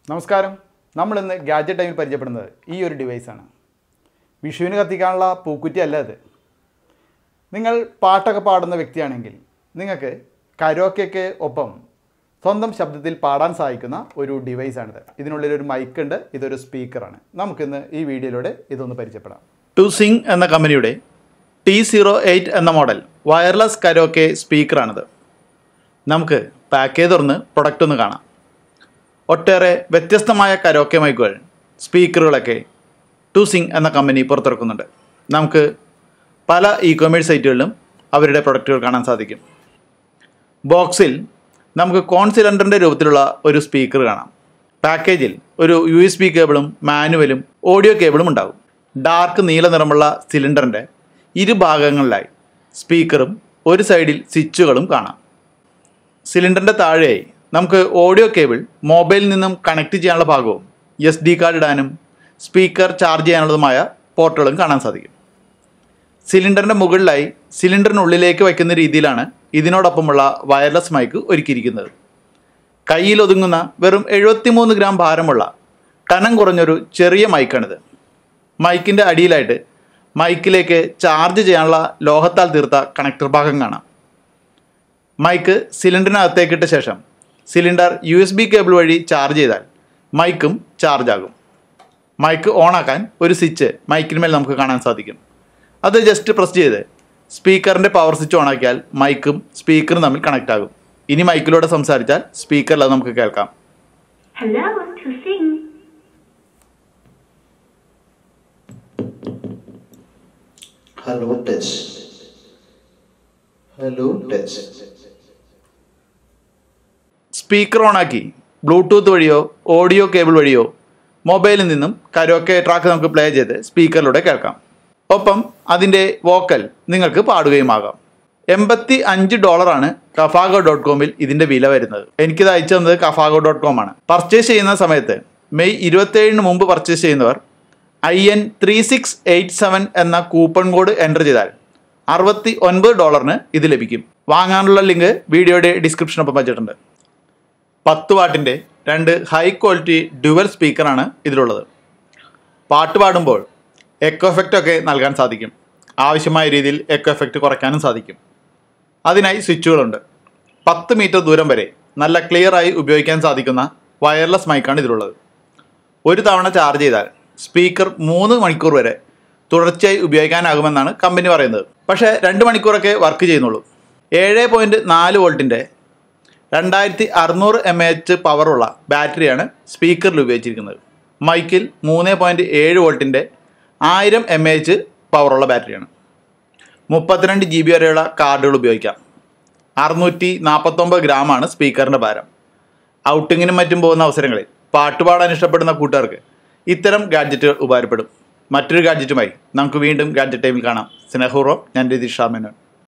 നമസ്കാരം നമ്മൾ ഇന്ന് ഗാഡ്ജറ്റ് ടൈമിൽ പരിചയപ്പെടുന്നത് ഈ ഒരു ഡിവൈസാണ് വിഷുവിന് കത്തിക്കാനുള്ള പൂക്കുറ്റി അല്ല ഇത് നിങ്ങൾ പാട്ടൊക്കെ പാടുന്ന വ്യക്തിയാണെങ്കിൽ നിങ്ങൾക്ക് കരോക്കയ്ക്ക് ഒപ്പം സ്വന്തം ശബ്ദത്തിൽ പാടാൻ സഹായിക്കുന്ന ഒരു ഡിവൈസാണിത് ഇതിനുള്ളിൽ ഒരു മൈക്ക് ഉണ്ട് ഇതൊരു സ്പീക്കറാണ് നമുക്കിന്ന് ഈ വീഡിയോയിലൂടെ ഇതൊന്ന് പരിചയപ്പെടാം ടു സിങ് എന്ന കമ്പനിയുടെ ടി സീറോ എയ്റ്റ് എന്ന മോഡൽ വയർലെസ് കരോക്കെ സ്പീക്കറാണിത് നമുക്ക് പാക്കേജ് തുറന്ന് പ്രൊഡക്റ്റ് ഒന്ന് കാണാം ഒട്ടേറെ വ്യത്യസ്തമായ കരോക്കെ മൈക്കുകൾ സ്പീക്കറുകളൊക്കെ ടു സിങ് എന്ന കമ്പനി പുറത്തിറക്കുന്നുണ്ട് നമുക്ക് പല ഇ കൊമേഴ്സ് സൈറ്റുകളിലും അവരുടെ പ്രൊഡക്റ്റുകൾ കാണാൻ സാധിക്കും ബോക്സിൽ നമുക്ക് കോൺ സിലിണ്ടറിൻ്റെ രൂപത്തിലുള്ള ഒരു സ്പീക്കർ കാണാം പാക്കേജിൽ ഒരു യു എസ് ബി കേബിളും മാനുവലും ഓഡിയോ കേബിളും ഉണ്ടാകും ഡാർക്ക് നീല നിറമുള്ള സിലിണ്ടറിൻ്റെ ഇരുഭാഗങ്ങളിലായി സ്പീക്കറും ഒരു സൈഡിൽ സ്വിച്ചുകളും കാണാം സിലിണ്ടറിൻ്റെ താഴെയായി നമുക്ക് ഓഡിയോ കേബിൾ മൊബൈലിൽ നിന്നും കണക്ട് ചെയ്യാനുള്ള ഭാഗവും എസ് ഡി കാർഡ് ഇടാനും സ്പീക്കർ ചാർജ് ചെയ്യാനുള്ളതുമായ പോർട്ടുകളും കാണാൻ സാധിക്കും സിലിണ്ടറിൻ്റെ മുകളിലായി സിലിണ്ടറിനുള്ളിലേക്ക് വയ്ക്കുന്ന രീതിയിലാണ് ഇതിനോടൊപ്പമുള്ള വയർലെസ് മൈക്ക് ഒരുക്കിയിരിക്കുന്നത് കയ്യിൽ ഒതുങ്ങുന്ന വെറും എഴുപത്തിമൂന്ന് ഗ്രാം ഭാരമുള്ള കനം കുറഞ്ഞൊരു ചെറിയ മൈക്കാണിത് മൈക്കിൻ്റെ അടിയിലായിട്ട് മൈക്കിലേക്ക് ചാർജ് ചെയ്യാനുള്ള ലോഹത്താൽ തീർത്ത കണക്ടർ ഭാഗം കാണാം മൈക്ക് സിലിണ്ടറിനകത്തേക്കിട്ട ശേഷം cylinder U S B cable വഴി ചാർജ് ചെയ്താൽ മൈക്കും ചാർജ് ആകും മൈക്ക് ഓണാക്കാൻ ഒരു സ്വിച്ച് മൈക്കിന്മേൽ നമുക്ക് കാണാൻ സാധിക്കും അത് ജസ്റ്റ് പ്രസ് ചെയ്ത് സ്പീക്കറിൻ്റെ പവർ സ്വിച്ച് ഓണാക്കിയാൽ മൈക്കും സ്പീക്കറും തമ്മിൽ കണക്റ്റ് ആകും ഇനി മൈക്കിലൂടെ സംസാരിച്ചാൽ സ്പീക്കറിൽ അത് നമുക്ക് കേൾക്കാം Hello to sing. Hello test. Hello test. Speaker ഓണാക്കി ബ്ലൂടൂത്ത് വഴിയോ ഓഡിയോ കേബിൾ വഴിയോ മൊബൈലിൽ നിന്നും കരോക്കെ ട്രാക്ക് നമുക്ക് പ്ലേ ചെയ്ത് സ്പീക്കറിലൂടെ കേൾക്കാം ഒപ്പം അതിൻ്റെ വോക്കൽ നിങ്ങൾക്ക് പാടുകയുമാകാം എൺപത്തി അഞ്ച് ഡോളറാണ് കഫാഗോ ഡോട്ട് കോമിൽ ഇതിൻ്റെ വില വരുന്നത് എനിക്കിത് അയച്ചു തന്നത് കഫാഗോ ഡോട്ട് കോം ആണ് പർച്ചേസ് ചെയ്യുന്ന സമയത്ത് മെയ് ഇരുപത്തേഴിന് മുമ്പ് പർച്ചേസ് ചെയ്യുന്നവർ I N three six eight seven എന്ന കൂപ്പൺ കോഡ് എൻ്റർ ചെയ്താൽ അറുപത്തി ഒൻപത് ഡോളറിന് ഇത് ലഭിക്കും വാങ്ങാനുള്ള ലിങ്ക് വീഡിയോയുടെ ഡിസ്ക്രിപ്ഷനൊപ്പം വെച്ചിട്ടുണ്ട് പത്ത് വാട്ടിൻ്റെ രണ്ട് ഹൈ ക്വാളിറ്റി ഡ്യുവൽ സ്പീക്കറാണ് ഇതിലുള്ളത് പാട്ട് പാടുമ്പോൾ എക്കോ എഫക്റ്റ് ഒക്കെ നൽകാൻ സാധിക്കും ആവശ്യമായ രീതിയിൽ എക്കോ എഫക്റ്റ് കുറയ്ക്കാനും സാധിക്കും അതിനായി സ്വിച്ചുകളുണ്ട് പത്ത് മീറ്റർ ദൂരം വരെ നല്ല ക്ലിയറായി ഉപയോഗിക്കാൻ സാധിക്കുന്ന വയർലെസ് മൈക്കാണ് ഇതിലുള്ളത് ഒരു തവണ ചാർജ് ചെയ്താൽ സ്പീക്കർ മൂന്ന് മണിക്കൂർ വരെ തുടർച്ചയായി ഉപയോഗിക്കാനാകുമെന്നാണ് കമ്പനി പറയുന്നത് പക്ഷേ രണ്ട് മണിക്കൂറൊക്കെ വർക്ക് ചെയ്യുന്നുള്ളൂ ഏഴ് പോയിൻറ്റ് നാല് വോൾട്ടിൻ്റെ രണ്ടായിരത്തി അറുന്നൂറ് എം എച്ച് പവറുള്ള ബാറ്ററിയാണ് സ്പീക്കറിൽ ഉപയോഗിച്ചിരിക്കുന്നത് മൈക്കിൽ മൂന്ന് പോയിൻറ്റ് ഏഴ് വോൾട്ടിൻ്റെ ആയിരം എം എച്ച് പവറുള്ള ബാറ്ററിയാണ് മുപ്പത്തിരണ്ട് ജി ബി വരെയുള്ള കാർഡുകൾ ഉപയോഗിക്കാം അറുന്നൂറ്റി നാൽപ്പത്തൊമ്പത് ഗ്രാമാണ് സ്പീക്കറിൻ്റെ ഭാരം ഔട്ടിങ്ങിനും മറ്റും പോകുന്ന അവസരങ്ങളിൽ പാട്ടുപാടാൻ ഇഷ്ടപ്പെടുന്ന കൂട്ടുകാർക്ക് ഇത്തരം ഗാഡ്ജറ്റുകൾ ഉപകാരപ്പെടും മറ്റൊരു ഗാഡ്ജറ്റുമായി നമുക്ക് വീണ്ടും ഗാഡ്ജറ്റ് ടൈമിൽ കാണാം സ്നേഹപൂർവ്വം ഞാൻ രതീഷ് ഷാമേനോൻ